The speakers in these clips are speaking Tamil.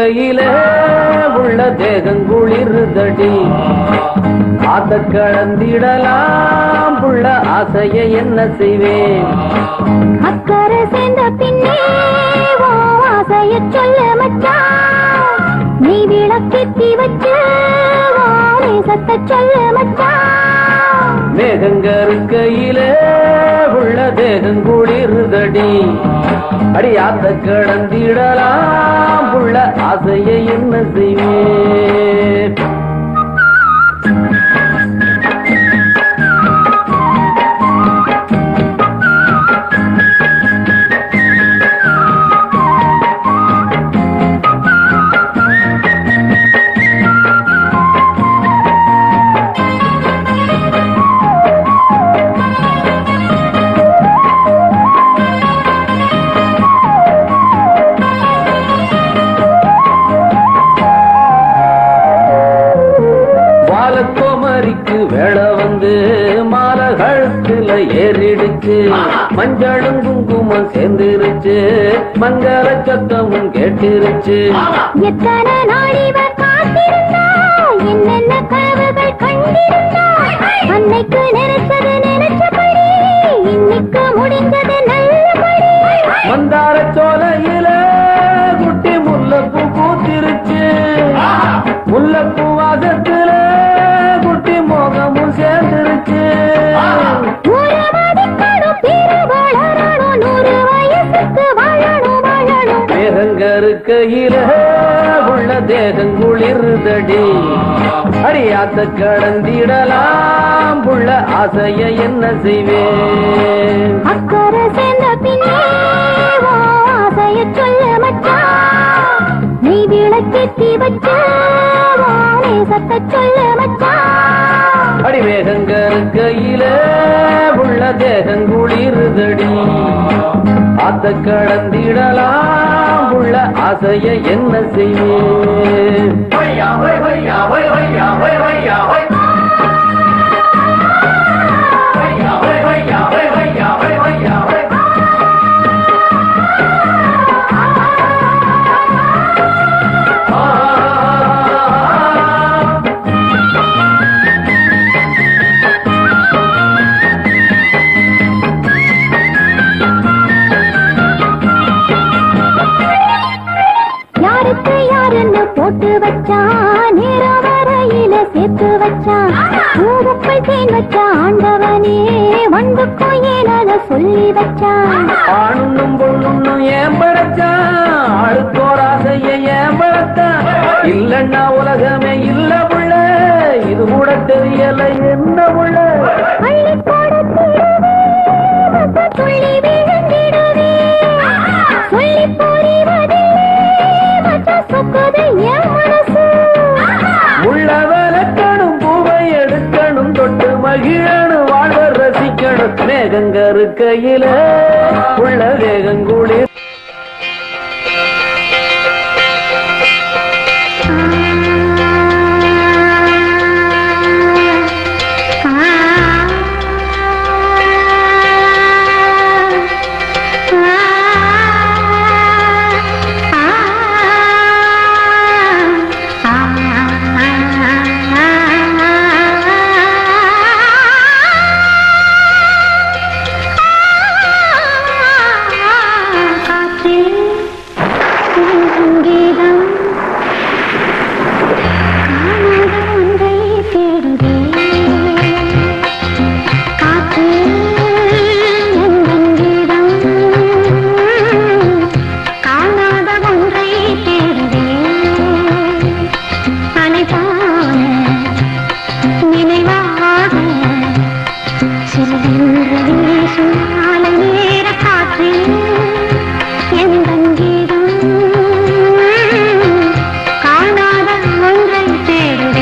இருக்கையில உள்ள தேகம் குளிர்தடி ஆத்த கடந்திடலாம் புள்ள ஆசைய என்ன செய்வேன் அக்கறை சேர்ந்த பின்னே ஓ ஆசைய சொல்ல மச்சான் நீ விளக்கெத்தி வச்சு ஓ நேசத்தை சொல்ல மச்சான் மேகங்க இருக்கையில உள்ள தேகம் குளிர்தடி அடி ஆத்த கடந்திடலாம் புள்ள ஆசைய என்ன செய்வேன் வாழக்கோமரிக்கு வேலை வந்து மாலை கழுத்துல ஏறிடுச்சு மஞ்சளும் குங்குமம் சேர்ந்துருச்சு மங்கள சத்தமும் கேட்டுருச்சு எத்தனை நாள் இவ காத்திருந்தா என்னென்ன கனவுகள் கண்டிருந்தா அன்னைக்கு நினைச்சது நினைச்சபடி இன்னைக்கு முடிந்தது நல்லபடி மந்தார சோலையில குட்டி முல்லப்பூ பூத்திருச்சு முல்லப்பூ வாசத்துல குட்டி மோகமும் சேர்ந்துருச்சு ஒரு மதிக்கணும் பிற வளரணும் நூறு வயசுக்கு வாழணும் வாழணும் மேகங்க இருக்கையில உள்ள தேகம் குளிர்தடி அடியாத்த கடந்திடலாம் புள்ள ஆசைய என்ன செய்வேன் அக்கறை சேர்ந்த பின்னே ஓ ஆசைய சொல்ல மச்சான் நீ விளக்கெத்தி வச்சு ஓ நேசத்தை சொல்ல மச்சான் அடி மேகங்க இருக்கையில உள்ள தேகம் குளிர்தடி ஆத்த கடந்திடலாம் உள்ள ஆசைய என்ன செய்வேன் யாருக்கு யாருன்னு போட்டு வச்சான் நேரம் வரையில சேர்த்து வச்சான் பூவுக்குள் தேன் வச்ச ஆண்டவனே வண்டுக்கும் ஏனத சொல்லி வச்சான் ஆணுன்னும் பொண்ணுன்னும் ஏன் படைச்சான் ஆளுக்கோர் ஆசைய ஏன் படைத்தான் இல்லன்னா உலகமே இல்ல புள்ள இது கூட தெரியல என்ன புள்ள அள்ளி போடத்திடவே மொத்த துள்ளி விழுந்திடவே சொல்லி புரிவதில்லை மச்ச சொக்குது என் மனசு உள்ள விளக்கணும் பூவை எடுக்கணும் தொட்டு மகிழணும் வாழ்வ ரசிக்கணும் மேகங்க இருக்கையில உள்ள வேகங்குளிர் சங்கீதம் காணாத ஒன்றை தேடுதே காற்று எங்கெங்கிடம் காணாத ஒன்றை தேடுதே அனைத்தான நினைவாக சிறந்த வீசும் மாலை நேர காற்று எங்கெங்கிடம் காணாத ஒன்றை தேடுதே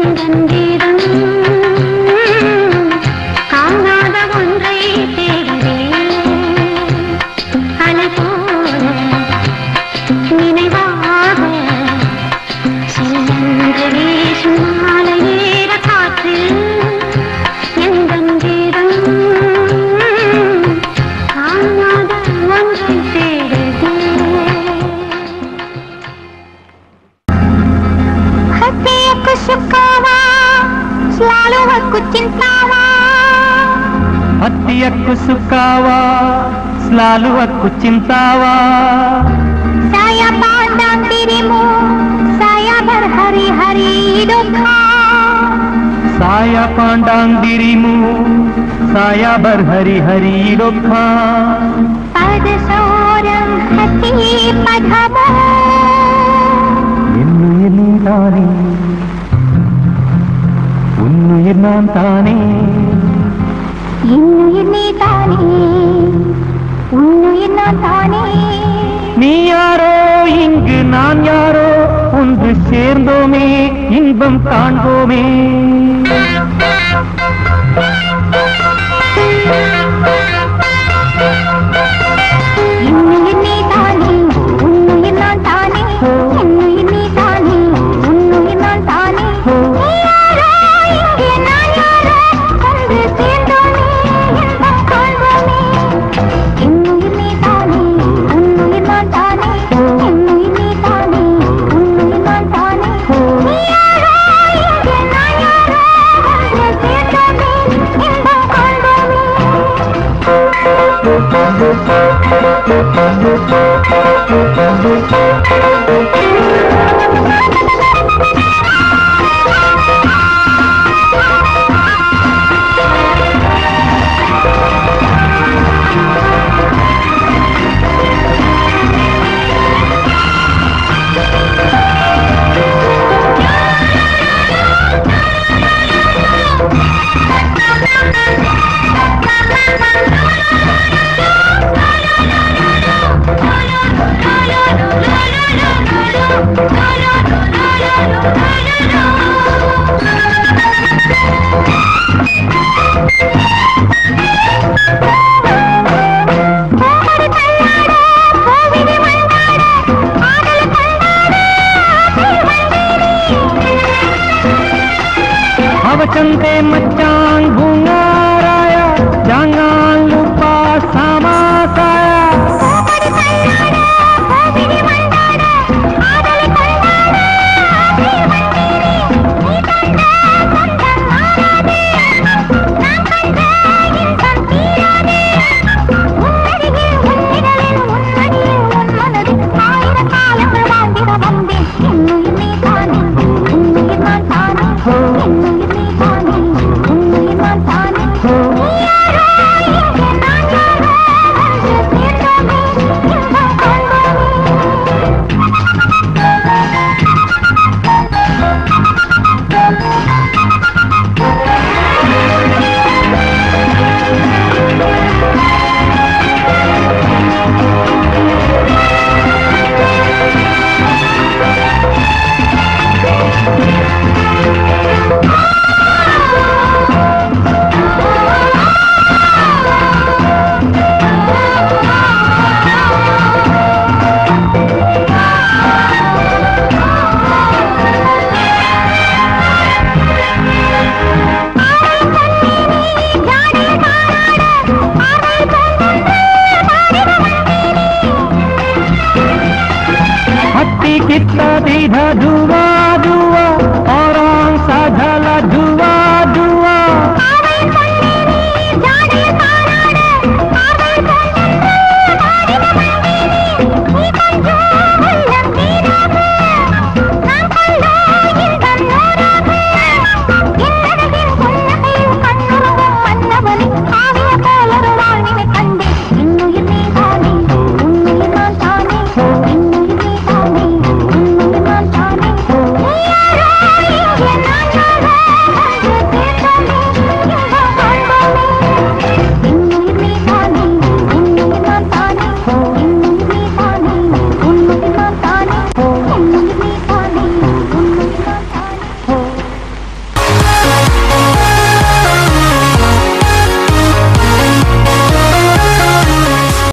எந்தன் கீதம் காணாத ஒன்றை தேடுதே அலை போல நினைவாக செல்லென்று வீசும் மாலையேற காற்றில் எந்தன் கீதம் காணாத ஒன்றை தேடுதே హత్యకు సుఖావా స్లాలువకు చింతావా ಹತ್ತಿಯಕ್ಕು ಸುಕ್ಕಾವಾ ಸ್ಲಾಲುವಕ್ಕು ಚಿಂತಾವಾ సాయ పాండాంతిరిము సాయ భర్ హరి హరి దుఃఖ ಸಾಯ ಪಾಂಡಾಂದಿರಿಮು ಸಾಯ ಬರ್ಹರಿ ಹರಿ ಡೊಕ್ಕ పద సోరం హతి పదమ என்னுயிர் நீ தானே உன்னுயிர் நான் தானே இன்னுயிர் நீ தானே உன்னுயிர் நான் தானே நீ யாரோ இங்கு நான் யாரோ ஒன்று சேர்ந்தோமே இன்பம் காண்போமே இன்னுயிர் நீ தானே உன்னுயிர் நான் தானே இன்னுயிர் நீ தானே உன்னுயிர் நான் தானே நீ யாரோ இங்கே நான் யாரோ ஒன்று சேர்ந்தோமே இன்பம் காண்போமே இன்னுயிர் நீ தானே உன்னுயிர் நான் தானே இன்னுயிர் நீ தானே உன்னுயிர் நான் தானே நீ யாரோ இங்கே நான் யாரோ ஒன்று சேர்ந்தோமே இன்பம் காண்போமே அவச்சந்தே மச்சான் பூங்க